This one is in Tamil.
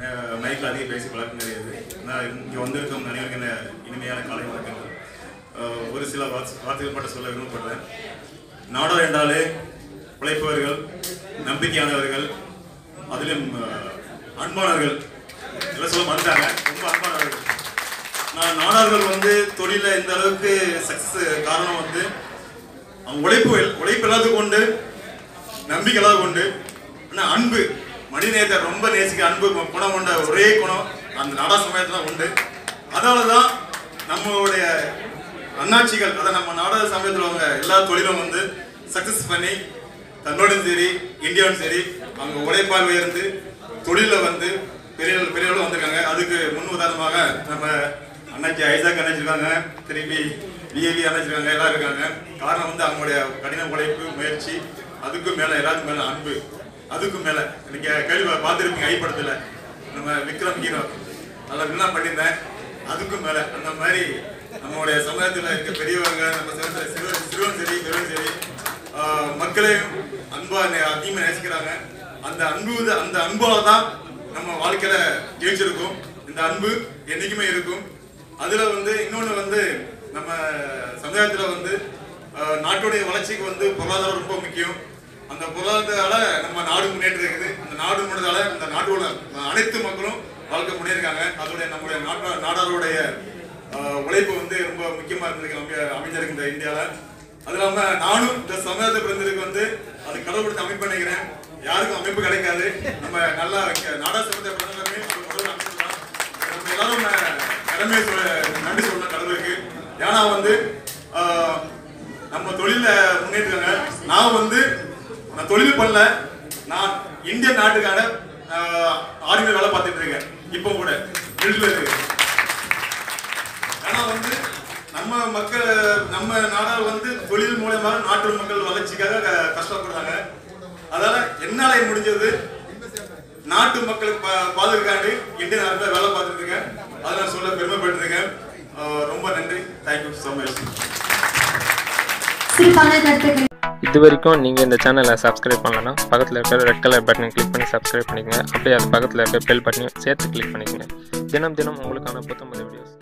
மைக்கில் அதிகம் பேசி பழக்கம் கிடையாது நான் இங்கே வந்திருக்கும் அனைவருக்கும் என்ன இனிமையான காலை வணக்கங்கள் அஹ், ஒரு சில வார்த்தை வார்த்தைகள் மட்டும் சொல்ல விரும்பப்படுறேன் நாடகம் என்றாலே உழைப்பவர்கள் நம்பிக்கையானவர்கள் அதிலும் அஹ், அன்பானவர்கள் எல்லாம் சொல்ல மறந்துட்டாங்க ரொம்ப அன்பானவர்கள் நான் நாடார்கள் வந்து தொழில இந்த அளவுக்கு சக்சஸ் காரணம் வந்து அவங்க உழைப்பு உழைப்பு எல்லாத்துக்கும் கொண்டு நம்பிக்கை எல்லாத்துக்கும் கொண்டு ஆனா அன்பு மனிதநேயத்தை ரொம்ப நேசிக்க அன்பு குணம் கொண்ட ஒரே குணம் அந்த நாடா சமயத்துல உண்டு அதனால தான் நம்மளுடைய அண்ணாட்சிகள் அதை நம்ம நாடக சமயத்தில் அவங்க எல்லா தொழிலும் வந்து சக்சஸ் பண்ணி தன்னோடும் சரி இந்தியாவும் சரி அவங்க உழைப்பால் உயர்ந்து தொழில வந்து பெரிய பெரியவர்களும் வந்திருக்காங்க அதுக்கு முன் உதாரணமாக நம்ம அண்ணாச்சி ஐசாக் அண்ணாச்சி இருக்காங்க திருப்பி விஏவி அண்ணாச்சி இருக்காங்க எல்லாம் இருக்காங்க காரணம் வந்து அவங்களுடைய கடின உழைப்பு முயற்சி அதுக்கும் மேல எல்லாத்துக்கும் மேல அன்பு அதுக்கும் மேல நீங்க கேள்வி பார்த்துருப்பீங்க ஐ படத்துல நம்ம விக்ரம் ஹீரோ அதில் வில்லன் பண்ணியிருந்தேன் அதுக்கும் மேல அந்த மாதிரி நம்மளுடைய சமுதாயத்தில் இருக்க பெரியவங்க நம்ம சமுதாயத்துல சிறுவன் சிறுவன் சரி பெரும் சரி ஆஹ் மக்களையும் அன்பா நே- அதிகமா நேசிக்கிறாங்க அந்த அன்பு இது- அந்த அன்பால தான் நம்ம வாழ்க்கையில ஜெயிச்சிருக்கும் இந்த அன்பு என்னைக்குமே இருக்கும் அதுல வந்து இன்னொன்னு வந்து நம்ம சமுதாயத்துல வந்து ஆஹ் நாட்டுடைய வளர்ச்சிக்கு வந்து பொருளாதாரம் ரொம்ப முக்கியம் அந்த பொருளாதாரத்தால நம்ம நாடு முன்னேற்றம் இருக்குது அந்த நாடு முன்னேறதால இந்த நாட்டோட அனைத்து மக்களும் வாழ்க்கை முன்னேறிருக்காங்க அதோடைய நம்முடைய நாட்டா நாடாருடைய ஆஹ் உழைப்பு வந்து ரொம்ப முக்கியமா இருந்திருக்கு அமைய- அமைஞ்சிருக்கு இந்த இந்தியால அது இல்லாம நானும் இந்த சமுதாயத்தை பிறந்ததுக்கு வந்து அது கடவுள் கொடுத்த அமைப்பு நினைக்கிறேன் யாருக்கும் அமைப்பு கிடைக்காது நம்ம நல்லா இங்க நாடா சமுதாய பிறந்தவங்க அது கடவுள் அமைப்பு தான் நம்ம எல்லாரும் கடமை சொல்ல நன்றி சொல்லணும் கடவுளுக்கு ஏன்னா வந்து ஆஹ், நம்ம தொழில முன்னேற்றாங்க நான் வந்து நான் தொழில் பண்ணல நான் இந்திய நாட்டுக்கான ஆர்மியில் வேலை பார்த்துட்டு இருக்கேன் இப்போ கூட மிலிட்ரியில் இருக்கு ஆனா வந்து நம்ம மக்கள் நம்ம நாடார் வந்து தொழில் மூலமாக நாட்டு மக்கள் வளர்ச்சிக்காக க- கஷ்டப்படுறாங்க அதனால என்னால முடிஞ்சது நாட்டு மக்களுக்கு பா- பாதுகாக்காண்டி இந்தியன் ஆர்மியில் வேலை பார்த்துட்டு இருக்கேன் அதை நான் சொல்ல பெருமைப்பட்டிருக்கேன் ஆஹ் ரொம்ப நன்றி தேங்க்யூ ஸோ மச் சிறப்பான கருத்துக்கள் இது வரைக்கும் நீங்கள் இந்த சேனலை சப்ஸ்கிரைப் பண்ணலன்னா பக்கத்தில் இருக்கிற ரெட் கலர் பட்டனை கிளிக் பண்ணி சப்ஸ்கிரைப் பண்ணிக்கங்க அப்படியே அது பக்கத்தில் இருக்கிற பெல் பட்டனையும் சேர்த்து கிளிக் பண்ணிக்கங்க தினம் தினம் உங்களுக்கான புத்தம்பது வீடியோஸ்